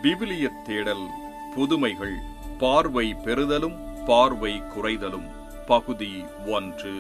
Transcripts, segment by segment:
விவிலிய தேடல் புதுமைகள் பார்வை பெறுதலும் பார்வை குறைதலும் பகுதி ஒன்று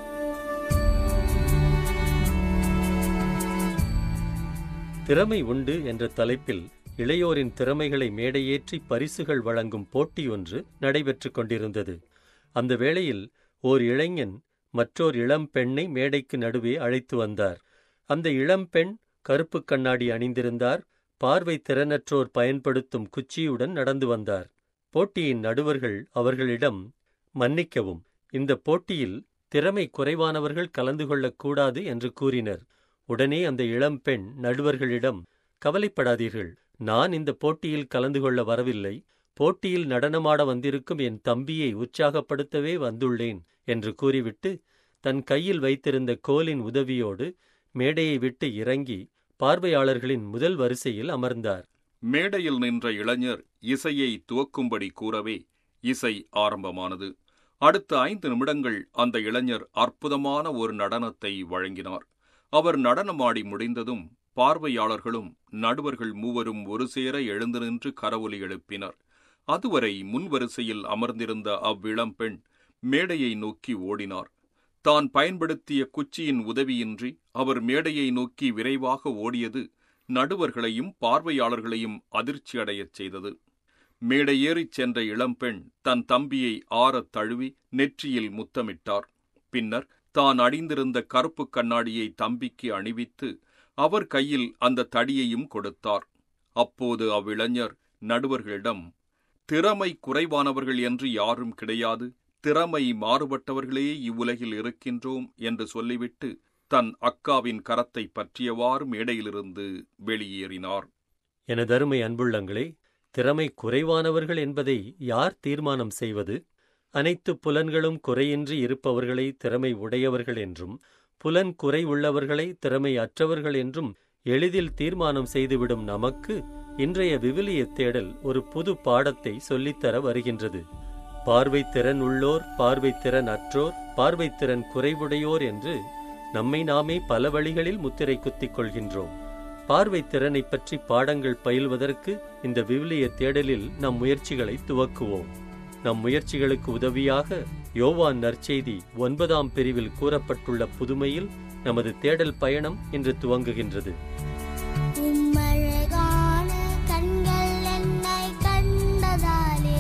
திறமை உண்டு என்ற தலைப்பில் இளையோரின் திறமைகளை மேடையேற்றி பரிசுகள் வழங்கும் போட்டி ஒன்று நடைபெற்றுக் கொண்டிருந்தது அந்த வேளையில் ஓர் இளைஞன் மற்றோர் இளம் பெண்ணை மேடைக்கு நடுவே அழைத்து வந்தார் அந்த இளம் பெண் கருப்பு கண்ணாடி அணிந்திருந்தார் பார்வை திறனற்றோர் பயன்படுத்தும் குச்சியுடன் நடந்து வந்தார் போட்டியின் நடுவர்கள் அவர்களிடம் மன்னிக்கவும் இந்த போட்டியில் திறமை குறைவானவர்கள் கலந்து கொள்ளக்கூடாது என்று கூறினர் உடனே அந்த இளம் பெண் நடுவர்களிடம் கவலைப்படாதீர்கள் நான் இந்த போட்டியில் கலந்து கொள்ள வரவில்லை போட்டியில் நடனமாட வந்திருக்கும் என் தம்பியை உற்சாகப்படுத்தவே வந்துள்ளேன் என்று கூறிவிட்டு தன் கையில் வைத்திருந்த கோலின் உதவியோடு மேடையை விட்டு இறங்கி பார்வையாளர்களின் முதல் வரிசையில் அமர்ந்தார் மேடையில் நின்ற இளைஞர் இசையை துவக்கும்படி கூறவே இசை ஆரம்பமானது அடுத்த ஐந்து நிமிடங்கள் அந்த இளைஞர் அற்புதமான ஒரு நடனத்தை வழங்கினார் அவர் நடனமாடி முடிந்ததும் பார்வையாளர்களும் நடுவர்கள் மூவரும் ஒரு சேர எழுந்து நின்று கரவொலி எழுப்பினர் அதுவரை முன்வரிசையில் அமர்ந்திருந்த அவ்விளம் பெண் மேடையை நோக்கி ஓடினார் தான் பயன்படுத்திய குச்சியின் உதவியின்றி அவர் மேடையை நோக்கி விரைவாக ஓடியது நடுவர்களையும் பார்வையாளர்களையும் அதிர்ச்சியடையச் செய்தது மேடையேறிச் சென்ற இளம்பெண் தன் தம்பியை ஆறத் தழுவி நெற்றியில் முத்தமிட்டார் பின்னர் தான் அணிந்திருந்த கருப்பு கண்ணாடியை தம்பிக்கு அணிவித்து அவர் கையில் அந்த தடியையும் கொடுத்தார் அப்போது அவ்விளைஞர் நடுவர்களிடம் திறமை குறைவானவர்கள் என்று யாரும் கிடையாது திறமை மாறுபட்டவர்களே இவ்வுலகில் இருக்கின்றோம் என்று சொல்லிவிட்டு தன் அக்காவின் கரத்தை பற்றியவாறு மேடையிலிருந்து வெளியேறினார் எனதருமை அன்புள்ளங்களே திறமை குறைவானவர்கள் என்பதை யார் தீர்மானம் செய்வது அனைத்து புலன்களும் குறையின்றி இருப்பவர்களை திறமை உடையவர்கள் என்றும் புலன் குறை உள்ளவர்களை திறமை அற்றவர்கள் என்றும் எளிதில் தீர்மானம் செய்துவிடும் நமக்கு இன்றைய விவிலிய தேடல் ஒரு புது பாடத்தை சொல்லித்தர வருகின்றது பார்வை திறன் உள்ளோர் பார்வை திறன் அற்றோர் பார்வை திறன் குறைவுடையோர் என்று நம்மை நாமே பல வழிகளில் முத்திரை குத்திக் கொள்கின்றோம் பார்வை திறனை பற்றி பாடங்கள் பயில்வதற்கு இந்த விவிலிய தேடலில் நம் முயற்சிகளை துவக்குவோம் நம் முயற்சிகளுக்கு உதவியாக யோவான் நற்செய்தி ஒன்பதாம் பிரிவில் கூறப்பட்டுள்ள புதுமையில் நமது தேடல் பயணம் இன்று துவங்குகின்றது உம்மழகான கண்கள் என்னை கண்டதாலே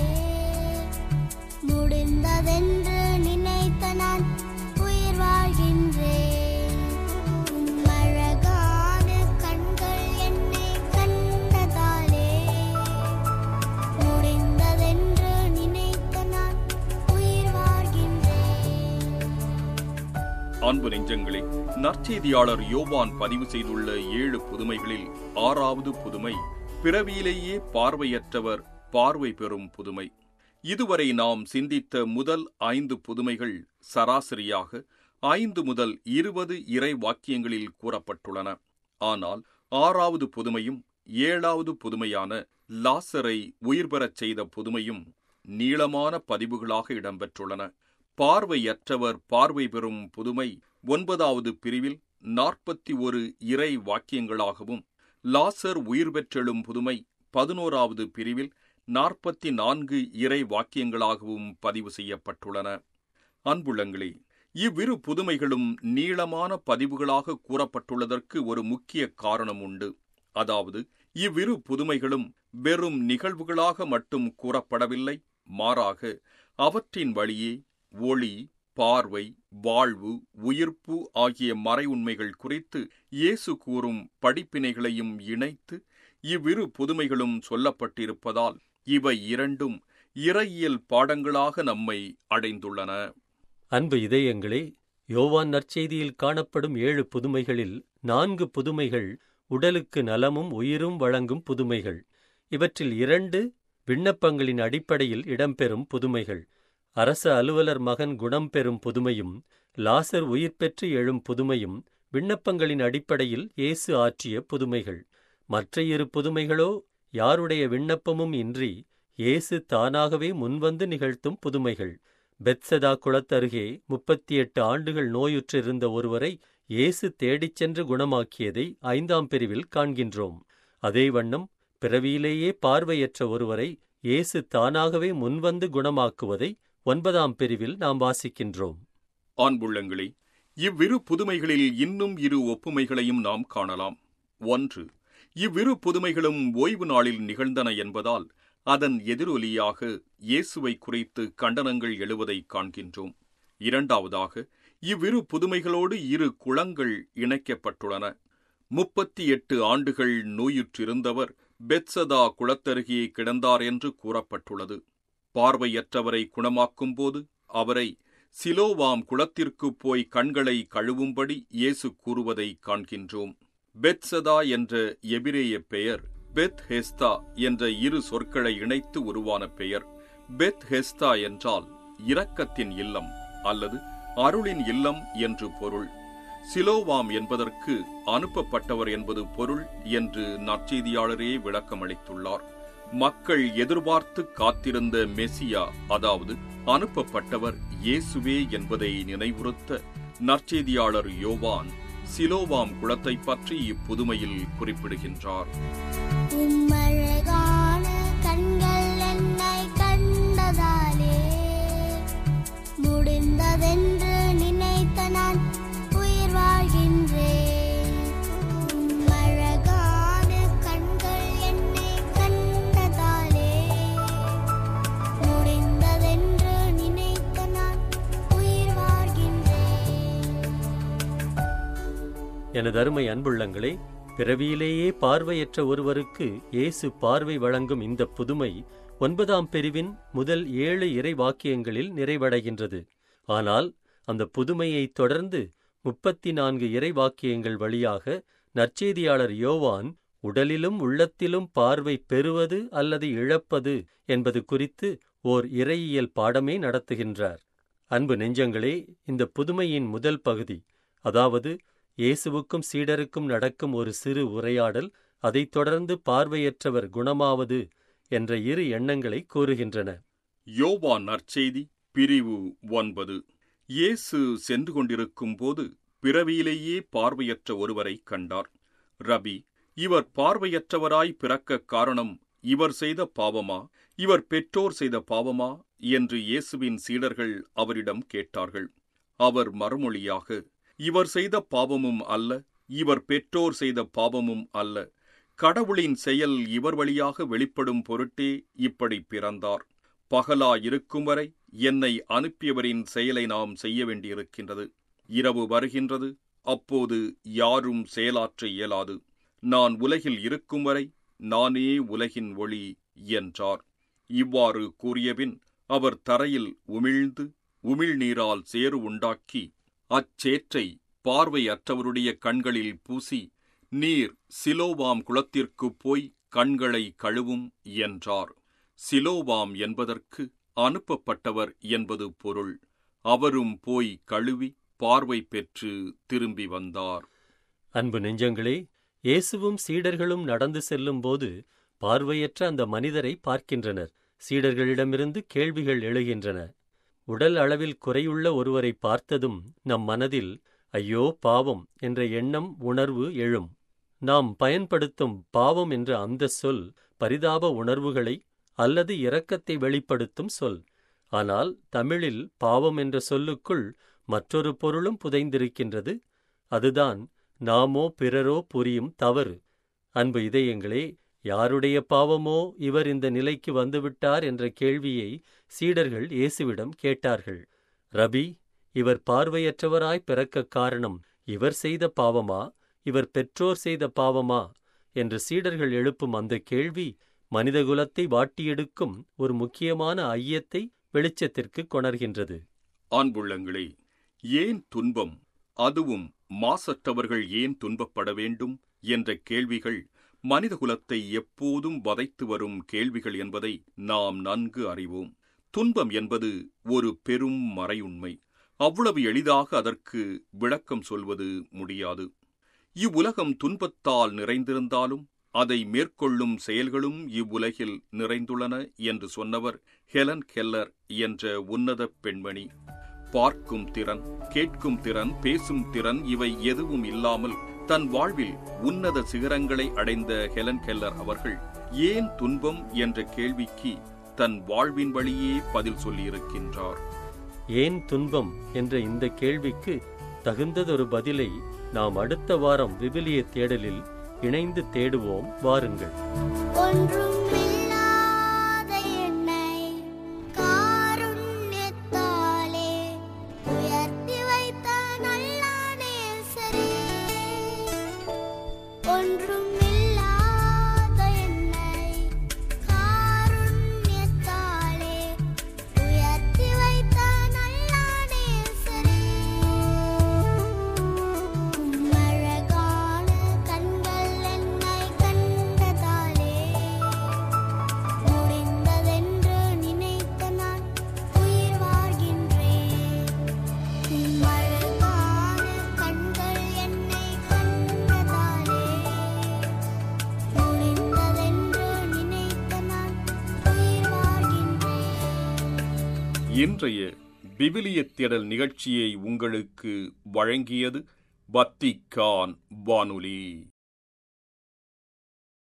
முடிந்ததென்று நினைத்த நான் உயிர் வாழ்கின்றேன் உம்மழகான கண்கள் என்னை கண்டதாலே முடிந்ததென்று நினைத்த நான் உயிர் வாழ்கின்றேன் அன்பு நெஞ்சங்களே நற்செய்தியாளர் யோவான் பதிவு செய்துள்ள ஏழு புதுமைகளில் ஆறாவது புதுமை பிறவியிலேயே பார்வையற்றவர் பார்வை பெறும் புதுமை இதுவரை நாம் சிந்தித்த முதல் ஐந்து புதுமைகள் சராசரியாக ஐந்து முதல் இருபது இறை வாக்கியங்களில் கூறப்பட்டுள்ளன ஆனால் ஆறாவது புதுமையும் ஏழாவது புதுமையான லாசரை உயிர் பெறச் செய்த புதுமையும் நீளமான பதிவுகளாக இடம்பெற்றுள்ளன பார்வையற்றவர் பார்வை பெறும் புதுமை ஒன்பதாவது பிரிவில் நாற்பத்தி ஒரு இறை வாக்கியங்களாகவும் லாசர் உயிர் பெற்றெழும் புதுமை பதினோராவது பிரிவில் நாற்பத்தி நான்கு இறை வாக்கியங்களாகவும் பதிவு செய்யப்பட்டுள்ளன அன்புள்ளங்களே இவ்விரு புதுமைகளும் நீளமான பதிவுகளாக கூறப்பட்டுள்ளதற்கு ஒரு முக்கிய காரணம் உண்டு அதாவது இவ்விரு புதுமைகளும் வெறும் நிகழ்வுகளாக மட்டும் கூறப்படவில்லை மாறாக அவற்றின் வழியே ஒளி பார்வை வாழ்வு உயிர்ப்பு ஆகிய மறை உண்மைகள் குறித்து இயேசு கூறும் படிப்பினைகளையும் இணைத்து இவ்விரு புதுமைகளும் சொல்லப்பட்டிருப்பதால் இவை இரண்டும் இறையியல் பாடங்களாக நம்மை அடைந்துள்ளன அன்பு இதயங்களே யோவான் நற்செய்தியில் காணப்படும் ஏழு புதுமைகளில் நான்கு புதுமைகள் உடலுக்கு நலமும் உயிரும் வழங்கும் புதுமைகள் இவற்றில் இரண்டு விண்ணப்பங்களின் அடிப்படையில் இடம்பெறும் புதுமைகள் அரச அலுவலர் மகன் குணம் பெறும் புதுமையும் லாசர் உயிர் பெற்று எழும் புதுமையும் விண்ணப்பங்களின் அடிப்படையில் இயேசு ஆற்றிய புதுமைகள் மற்ற இரு புதுமைகளோ யாருடைய விண்ணப்பமும் இன்றி இயேசு தானாகவே முன்வந்து நிகழ்த்தும் புதுமைகள் பெத்சதா குளத்தருகே முப்பத்தி எட்டு ஆண்டுகள் நோயுற்றிருந்த ஒருவரை இயேசு தேடிச் சென்று குணமாக்கியதை ஐந்தாம் பிரிவில் காண்கின்றோம் அதே வண்ணம் பிறவியிலேயே பார்வையற்ற ஒருவரை இயேசு தானாகவே முன்வந்து குணமாக்குவதை ஒன்பதாம் பிரிவில் நாம் வாசிக்கின்றோம் ஆண்புள்ளங்களே இவ்விரு புதுமைகளில் இன்னும் இரு ஒப்புமைகளையும் நாம் காணலாம் ஒன்று இவ்விரு புதுமைகளும் ஓய்வு நாளில் நிகழ்ந்தன என்பதால் அதன் எதிரொலியாக இயேசுவை குறித்து கண்டனங்கள் எழுவதை காண்கின்றோம் இரண்டாவதாக இவ்விரு புதுமைகளோடு இரு குளங்கள் இணைக்கப்பட்டுள்ளன முப்பத்தி எட்டு ஆண்டுகள் நோயுற்றிருந்தவர் பெத்சதா குளத்தருகே கிடந்தார் என்று கூறப்பட்டுள்ளது பார்வையற்றவரை குணமாக்கும்போது அவரை சிலோவாம் குளத்திற்கு போய் கண்களை கழுவும்படி இயேசு கூறுவதை காண்கின்றோம் பெத்சதா என்ற எபிரேய பெயர் பெத் ஹெஸ்தா என்ற இரு சொற்களை இணைத்து உருவான பெயர் பெத் ஹெஸ்தா என்றால் இரக்கத்தின் இல்லம் அல்லது அருளின் இல்லம் என்று பொருள் சிலோவாம் என்பதற்கு அனுப்பப்பட்டவர் என்பது பொருள் என்று நற்செய்தியாளரே விளக்கமளித்துள்ளார் மக்கள் எதிர்பார்த்து காத்திருந்த மெசியா அதாவது அனுப்பப்பட்டவர் இயேசுவே என்பதை நினைவுறுத்த நற்செய்தியாளர் யோவான் சிலோவாம் குளத்தை பற்றி இப்புதுமையில் குறிப்பிடுகின்றார் உம்மழகான கண்கள் என்னை கண்டதாலே முடிந்ததென்று நினைத்த நான் உயிர் வாழ்கின்றேன் உம்மழகான கண்கள் என்னை கண்டதாலே முடிந்ததென்று நினைத்த நான் உயிர் வாழ்கின்றேன் எனது அருமை அன்புள்ளங்களே பிறவியிலேயே பார்வையற்ற ஒருவருக்கு இயேசு பார்வை வழங்கும் இந்த புதுமை ஒன்பதாம் பிரிவின் முதல் ஏழு இறை வாக்கியங்களில் நிறைவடைகின்றது ஆனால் அந்த புதுமையைத் தொடர்ந்து முப்பத்தி நான்கு இறை வாக்கியங்கள் வழியாக நற்செய்தியாளர் யோவான் உடலிலும் உள்ளத்திலும் பார்வை பெறுவது அல்லது இழப்பது என்பது குறித்து ஓர் இறையியல் பாடமே நடத்துகின்றார் அன்பு நெஞ்சங்களே இந்த புதுமையின் முதல் பகுதி அதாவது இயேசுவுக்கும் சீடருக்கும் நடக்கும் ஒரு சிறு உரையாடல் அதைத் தொடர்ந்து பார்வையற்றவர் குணமாவது என்ற இரு எண்ணங்களை கூறுகின்றன யோவான் நற்செய்தி பிரிவு ஒன்பது இயேசு சென்று கொண்டிருக்கும் போது பிறவியிலேயே பார்வையற்ற ஒருவரை கண்டார் ரபி இவர் பார்வையற்றவராய் பிறக்க காரணம் இவர் செய்த பாவமா இவர் பெற்றோர் செய்த பாவமா என்று இயேசுவின் சீடர்கள் அவரிடம் கேட்டார்கள் அவர் மறுமொழியாக இவர் செய்த பாவமும் அல்ல இவர் பெற்றோர் செய்த பாவமும் அல்ல கடவுளின் செயல் இவர் வழியாக வெளிப்படும் பொருட்டே இப்படி பிறந்தார் பகலா இருக்கும் வரை என்னை அனுப்பியவரின் செயலை நாம் செய்ய வேண்டியிருக்கின்றது இரவு வருகின்றது அப்போது யாரும் செயலாற்ற இயலாது நான் உலகில் இருக்கும் வரை நானே உலகின் ஒளி என்றார் இவ்வாறு கூறியபின் அவர் தரையில் உமிழ்ந்து உமிழ்நீரால் சேறு உண்டாக்கி அச்சேற்றை பார்வையற்றவருடைய கண்களில் பூசி நீர் சிலோவாம் குளத்திற்குப் போய் கண்களை கழுவும் என்றார் சிலோவாம் என்பதற்கு அனுப்பப்பட்டவர் என்பது பொருள் அவரும் போய் கழுவி பார்வை பெற்று திரும்பி வந்தார் அன்பு நெஞ்சங்களே இயேசுவும் சீடர்களும் நடந்து செல்லும்போது பார்வையற்ற அந்த மனிதரை பார்க்கின்றனர் சீடர்களிடமிருந்து கேள்விகள் எழுகின்றன உடல் அளவில் குறையுள்ள ஒருவரை பார்த்ததும் நம் மனதில் ஐயோ பாவம் என்ற எண்ணம் உணர்வு எழும் நாம் பயன்படுத்தும் பாவம் என்ற அந்த சொல் பரிதாப உணர்வுகளை அல்லது இரக்கத்தை வெளிப்படுத்தும் சொல் ஆனால் தமிழில் பாவம் என்ற சொல்லுக்குள் மற்றொரு பொருளும் புதைந்திருக்கின்றது அதுதான் நாமோ பிறரோ புரியும் தவறு அன்பு இதயங்களே யாருடைய பாவமோ இவர் இந்த நிலைக்கு வந்துவிட்டார் என்ற கேள்வியை சீடர்கள் இயேசுவிடம் கேட்டார்கள் ரபி இவர் பார்வையற்றவராய் பிறக்க காரணம் இவர் செய்த பாவமா இவர் பெற்றோர் செய்த பாவமா என்று சீடர்கள் எழுப்பும் அந்த கேள்வி மனிதகுலத்தை வாட்டியெடுக்கும் ஒரு முக்கியமான ஐயத்தை வெளிச்சத்திற்கு கொணர்கின்றது ஆண்புள்ளங்களே ஏன் துன்பம் அதுவும் மாசற்றவர்கள் ஏன் துன்பப்பட வேண்டும் என்ற கேள்விகள் மனிதகுலத்தை எப்போதும் வதைத்து வரும் கேள்விகள் என்பதை நாம் நன்கு அறிவோம் துன்பம் என்பது ஒரு பெரும் மறையுண்மை அவ்வளவு எளிதாக அதற்கு விளக்கம் சொல்வது முடியாது இவ்வுலகம் துன்பத்தால் நிறைந்திருந்தாலும் அதை மேற்கொள்ளும் செயல்களும் இவ்வுலகில் நிறைந்துள்ளன என்று சொன்னவர் ஹெலன் கெல்லர் என்ற உன்னத பெண்மணி பார்க்கும் திறன் கேட்கும் திறன் பேசும் திறன் இவை எதுவும் இல்லாமல் தன் வாழ்வில் உன்னத சிகரங்களை அடைந்த ஹெலன் கெல்லர் அவர்கள் ஏன் துன்பம் என்ற கேள்விக்கு தன் வாழ்வின் வழியே பதில் சொல்லியிருக்கின்றார் ஏன் துன்பம் என்ற இந்த கேள்விக்கு தகுந்ததொரு பதிலை நாம் அடுத்த வாரம் விவிலிய தேடலில் இணைந்து தேடுவோம் வாருங்கள் ஒன்றுமில்லாத என்னை காருண்யத்தாலே உயர்த்தி வைத்த நல்ல நேசரே ஒன்றுமில்லாத என்னை காருண்யத்தாலே உயர்த்தி வைத்த நல்ல நேசரே அழகான கண்கள் என்னை கண்டதாலே முடிந்ததென்று நினைத்த நான் உயிர் வாழ்கின்றேன் அழகான கண்கள் என்னை கண்டதாலே முடிந்ததென்று நினைத்த நான் உயிர் வாழ்கின்றேன் இன்றைய விவிலிய தேடல் நிகழ்ச்சியை உங்களுக்கு வழங்கியது வத்திக்கான் வானொலி